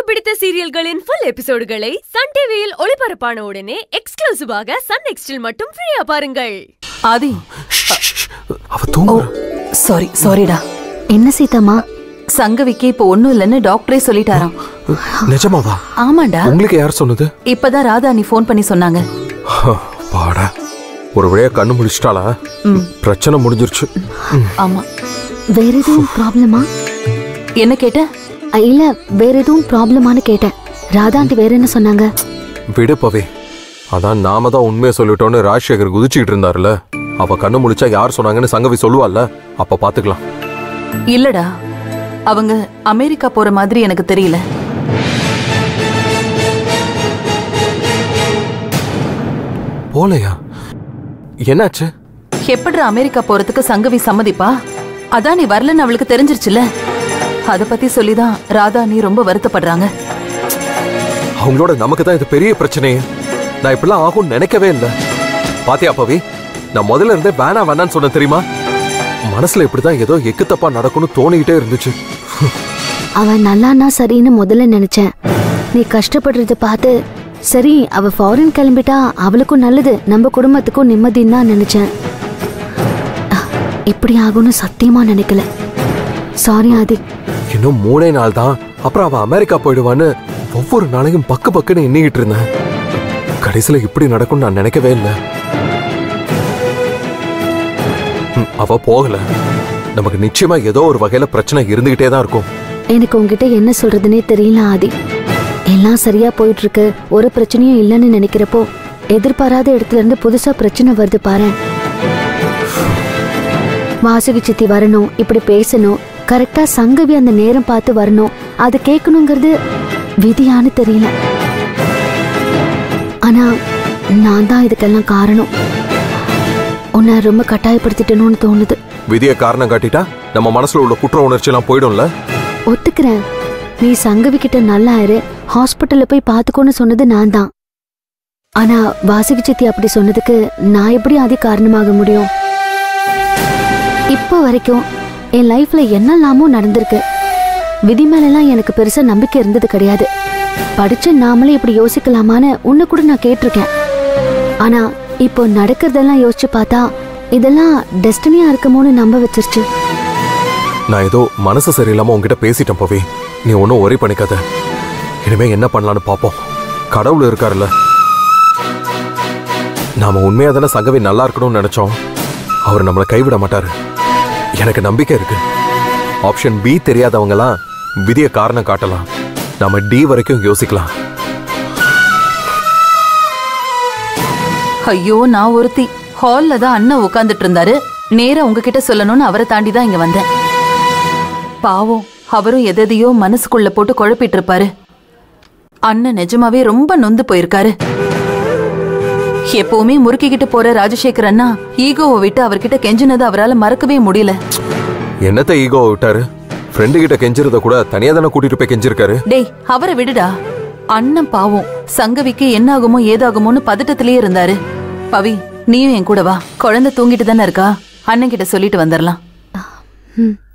பிடித்த சீரியல்களின் full எபிசோடுகளை Sun டிவியில் ஒளிபரப்பான உடனே எக்ஸ்க்ளூசிவாக சன் நெக்ஸ்டில் மட்டும் ஃப்ரீயா பாருங்கள் ஆதி அவ தூங்குற சாரி சாரிடா என்ன சீதாமா சங்கவிக்கு இப்போ ஒண்ணும் இல்லைன்னு டாக்டரே சொல்லிட்டாராம் நிஜமாவா ஆமாண்டா உங்களுக்கு யார் சொன்னது இப்பதான் ராதா நீ ஃபோன் பண்ணி சொன்னாங்க பாடா ஒரு வழியா கண்ணு முடிச்சிட்டாளா ம் பிரச்சனை முடிஞ்சிருச்சு ஆமா வேற எதுவும் ப்ராப்ளமா என்ன கேட்ட அ, இல்ல வேற எதுவும் ப்ராப்ளமான்னு கேட்டேன் ராதாண்டி வேற என்ன சொன்னாங்க விடு பவி அதான் நாம தான் உண்மையை சொல்லிட்டோன்னு ராஜசேகர் குதிச்சுக்கிட்டு இருந்தாருல அவ கண்ணு முழிச்சா யார் சொன்னாங்கன்னு சங்கவி சொல்லுவாள்ல அப்ப பாத்துக்கலாம் இல்லடா அவங்க அமெரிக்கா போற மாதிரி எனக்கு தெரியல போலையா என்னாச்சு எப்படிடா அமெரிக்கா போறதுக்கு சங்கவி சம்மதிப்பா அதான் நீ வரலன்னு அவளுக்கு தெரிஞ்சிருச்சுல அத பத்தி சொல்லிதான் ராதா நீ ரொம்ப வருத்தப்படுறாங்க அவங்களோட நமக்கு தான் இது பெரிய பிரச்சனையே நான் இப்படிலாம் ஆகும்னு நினைக்கவே இல்லை பாத்தியா பவி நான் முதல்ல இருந்தே வேணா வேணான்னு சொன்னேன் தெரியுமா மனசுல இப்படிதான் ஏதோ எக்கு தப்பா நடக்கும்னு தோணிக்கிட்டே இருந்துச்சு அவன் நல்லானா சரின்னு முதல்ல நினைச்சேன் நீ கஷ்டப்படுறத பார்த்து சரி அவ ஃபாரின் கிளம்பிட்டா அவளுக்கும் நல்லது நம்ம குடும்பத்துக்கும் நிம்மதின்னு தான் நினைச்சேன் அ, இப்படி ஆகும்னு சத்தியமா நினைக்கல சாரி ஆதி இன்னும் மூணே நாள் தான் அப்புறம் அவன் அமெரிக்கா போயிடுவான்னு ஒவ்வொரு நாளையும் பக்கு பக்குன்னு எண்ணிக்கிட்டு இருந்தேன் கடைசியில இப்படி நடக்கும்னு நான் நினைக்கவே இல்லை ம், அவ போகல நமக்கு நிச்சயமா ஏதோ ஒரு வகையில பிரச்சனை இருந்துகிட்டே தான் இருக்கும் எனக்கு உன்கிட்ட என்ன சொல்றதுனே தெரியல ஆதி எல்லாம் சரியா போயிட்டு இருக்கு ஒரு பிரச்சனையும் இல்லைன்னு நினைக்கிறப்போ எதிர்பாராத இடத்துல இருந்து புதுசா பிரச்சனை வருது பாரு வாசுகி சித்தி வரணும் இப்படி பேசணும் கரெக்டா சங்கவி அந்த நேரம் பார்த்து வரணும் அது கேட்கணுங்கிறது விதியான்னு தெரியல ஆனா நான் தான் இதுக்கெல்லாம் காரணம் உன்னை ரொம்ப கட்டாயப்படுத்திட்டணும்னு தோணுது விதியை காரணம் காட்டிட்டா நம்ம மனசுல உள்ள குற்ற உணர்ச்சி எல்லாம் போயிடும்ல ஒத்துக்கிறேன் நீ சங்கவி கிட்ட நல்லா இரு ஹாஸ்பிட்டல்ல போய் பாத்துக்கோன்னு சொன்னது நான் தான் ஆனா வாசுகி சித்தி அப்படி சொன்னதுக்கு நான் எப்படி அது காரணமாக முடியும் இப்போ வரைக்கும் என் லைஃப்ல என்னெல்லாமோ நடந்திருக்கு விதி மேலெல்லாம் எனக்கு பெருசா நம்பிக்கை இருந்தது கிடையாது படிச்ச நாமளே இப்படி யோசிக்கலாமான்னு உன்னை கூட நான் கேட்டிருக்கேன் ஆனா இப்போ நடக்கிறதெல்லாம் யோசிச்சு பார்த்தா இதெல்லாம் டெஸ்டினியா இருக்குமோன்னு நம்ப வச்சிருச்சு நான் ஏதோ மனசு சரியில்லாம உன்கிட்ட பேசிட்டேன் பவி நீ ஒன்றும் ஒரே பண்ணிக்காத இனிமே என்ன பண்ணலாம்னு பாப்போம் கடவுள் இருக்காருல்ல நாம உண்மையா தானே சங்கவி நல்லா இருக்கணும்னு நினைச்சோம் அவர் நம்மளை கைவிட மாட்டாரு எனக்கு நம்பிக்கை இருக்கு ஆப்ஷன் பி தெரியாதவங்கலாம் விதியை காரணம் காட்டலாம் நாம டி வரைக்கும் யோசிக்கலாம் ஐயோ நான் ஒருத்தி ஹால்ல தான் அண்ணன் உட்கார்ந்துட்டு இருந்தாரு நேரா உங்ககிட்ட சொல்லணும்னு அவரை தாண்டி தான் இங்க வந்தேன் பாவம் அவரும் எதையோ மனசுக்குள்ள போட்டு குழப்பிட்டு இருப்பாரு அண்ணன் நிஜமாவே ரொம்ப நொந்து போயிருக்காரு எப்பவுமே முறுக்கிக்கிட்டு போற ராஜசேகர் அண்ணா ஈகோவை விட்டு அவர்கிட்ட கெஞ்சினது அவரால மறக்கவே முடியல என்னத்த ஈகோ விட்டாரு ஃப்ரெண்டு கிட்ட கெஞ்சிறத கூட தனியா தானே கூட்டிட்டு போய் கெஞ்சிருக்காரு டேய் அவரை விடுடா அண்ணன் பாவம் சங்கவிக்கு என்ன ஆகுமோ ஏதாகுமோன்னு பதட்டத்திலேயே இருந்தாரு பவி நீயும் என் கூட வா குழந்தை தூங்கிட்டு தானே இருக்கா அண்ணன் கிட்ட சொல்லிட்டு வந்துடலாம் ம்